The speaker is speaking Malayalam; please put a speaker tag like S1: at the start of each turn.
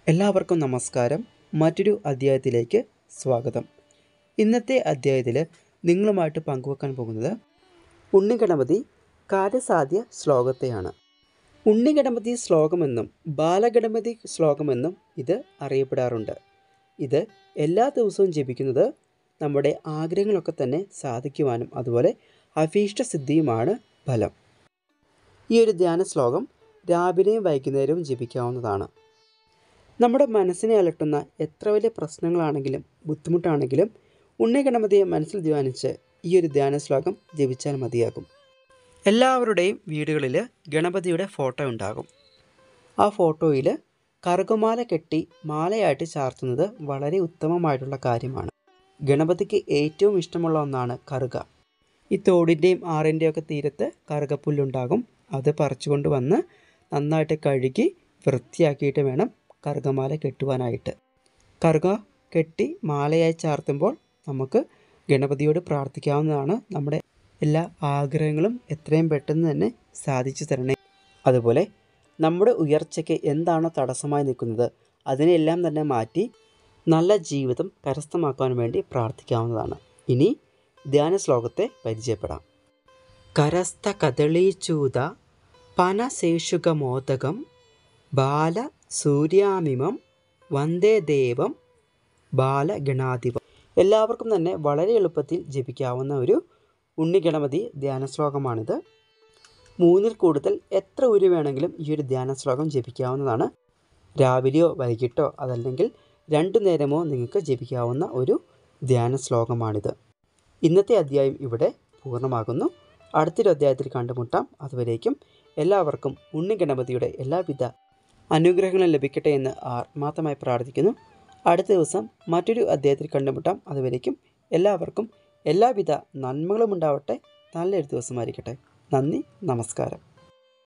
S1: എല്ലാവർക്കും നമസ്കാരം മറ്റൊരു അധ്യായത്തിലേക്ക് സ്വാഗതം ഇന്നത്തെ അധ്യായത്തിൽ നിങ്ങളുമായിട്ട് പങ്കുവെക്കാൻ പോകുന്നത് ഉണ്ണിഗണപതി കാര്യസാധ്യ ശ്ലോകത്തെയാണ് ഉണ്ണിഗണപതി ശ്ലോകമെന്നും ബാലഗണപതി ശ്ലോകമെന്നും ഇത് അറിയപ്പെടാറുണ്ട് ഇത് എല്ലാ ദിവസവും ജപിക്കുന്നത് നമ്മുടെ ആഗ്രഹങ്ങളൊക്കെ തന്നെ സാധിക്കുവാനും അതുപോലെ അഭീഷ്ട സിദ്ധിയുമാണ് ഫലം ഈ ഒരു ധ്യാന ശ്ലോകം രാവിലെയും വൈകുന്നേരവും ജപിക്കാവുന്നതാണ് നമ്മുടെ മനസ്സിനെ അലട്ടുന്ന എത്ര വലിയ പ്രശ്നങ്ങളാണെങ്കിലും ബുദ്ധിമുട്ടാണെങ്കിലും ഉണ്ണിഗണപതിയെ മനസ്സിൽ ധ്യാനിച്ച് ഈ ഒരു ധ്യാന ശ്ലോകം ജപിച്ചാൽ മതിയാകും എല്ലാവരുടെയും വീടുകളിൽ ഗണപതിയുടെ ഫോട്ടോ ഉണ്ടാകും ആ ഫോട്ടോയിൽ കറുകുമാല കെട്ടി മാലയായിട്ട് ചാർത്തുന്നത് വളരെ ഉത്തമമായിട്ടുള്ള കാര്യമാണ് ഗണപതിക്ക് ഏറ്റവും ഇഷ്ടമുള്ള ഒന്നാണ് കറുക ഈ തോടിൻ്റെയും ആറിൻ്റെയും ഒക്കെ തീരത്ത് കറുകപ്പുല്ലുണ്ടാകും അത് പറിച്ചുകൊണ്ട് വന്ന് നന്നായിട്ട് കഴുകി വൃത്തിയാക്കിയിട്ട് വേണം കറുകമാല കെട്ടുവാനായിട്ട് കറുക കെട്ടി മാലയായി ചാർത്തുമ്പോൾ നമുക്ക് ഗണപതിയോട് പ്രാർത്ഥിക്കാവുന്നതാണ് നമ്മുടെ എല്ലാ ആഗ്രഹങ്ങളും എത്രയും പെട്ടെന്ന് തന്നെ സാധിച്ചു തരണേ അതുപോലെ നമ്മുടെ ഉയർച്ചയ്ക്ക് എന്താണോ തടസ്സമായി നിൽക്കുന്നത് അതിനെല്ലാം തന്നെ മാറ്റി നല്ല ജീവിതം കരസ്ഥമാക്കാൻ വേണ്ടി പ്രാർത്ഥിക്കാവുന്നതാണ് ഇനി ധ്യാന ശ്ലോകത്തെ പരിചയപ്പെടാം കരസ്ഥ കദളീചൂത പനശേഷുക മോദകം ബാല സൂര്യാമിമം വന്ദേ ദേവം ബാലഗണാധിപം എല്ലാവർക്കും തന്നെ വളരെ എളുപ്പത്തിൽ ജപിക്കാവുന്ന ഒരു ഉണ്ണിഗണപതി ധ്യാന ശ്ലോകമാണിത് മൂന്നിൽ കൂടുതൽ എത്ര ഉരു വേണമെങ്കിലും ഈ ഒരു ധ്യാന ശ്ലോകം ജപിക്കാവുന്നതാണ് രാവിലെയോ വൈകിട്ടോ അതല്ലെങ്കിൽ രണ്ടു നേരമോ നിങ്ങൾക്ക് ജപിക്കാവുന്ന ഒരു ധ്യാന ശ്ലോകമാണിത് ഇന്നത്തെ അധ്യായം ഇവിടെ പൂർണ്ണമാകുന്നു അടുത്തൊരു അധ്യായത്തിൽ കണ്ടുമുട്ടാം അതുവരേക്കും എല്ലാവർക്കും ഉണ്ണിഗണപതിയുടെ എല്ലാവിധ അനുഗ്രഹങ്ങളും ലഭിക്കട്ടെ എന്ന് ആത്മാർത്ഥമായി പ്രാർത്ഥിക്കുന്നു അടുത്ത ദിവസം മറ്റൊരു അധ്യായത്തിൽ കണ്ടുമുട്ടാം അതുവരേക്കും എല്ലാവർക്കും എല്ലാവിധ നന്മകളും ഉണ്ടാവട്ടെ നല്ലൊരു ദിവസമായിരിക്കട്ടെ നന്ദി നമസ്കാരം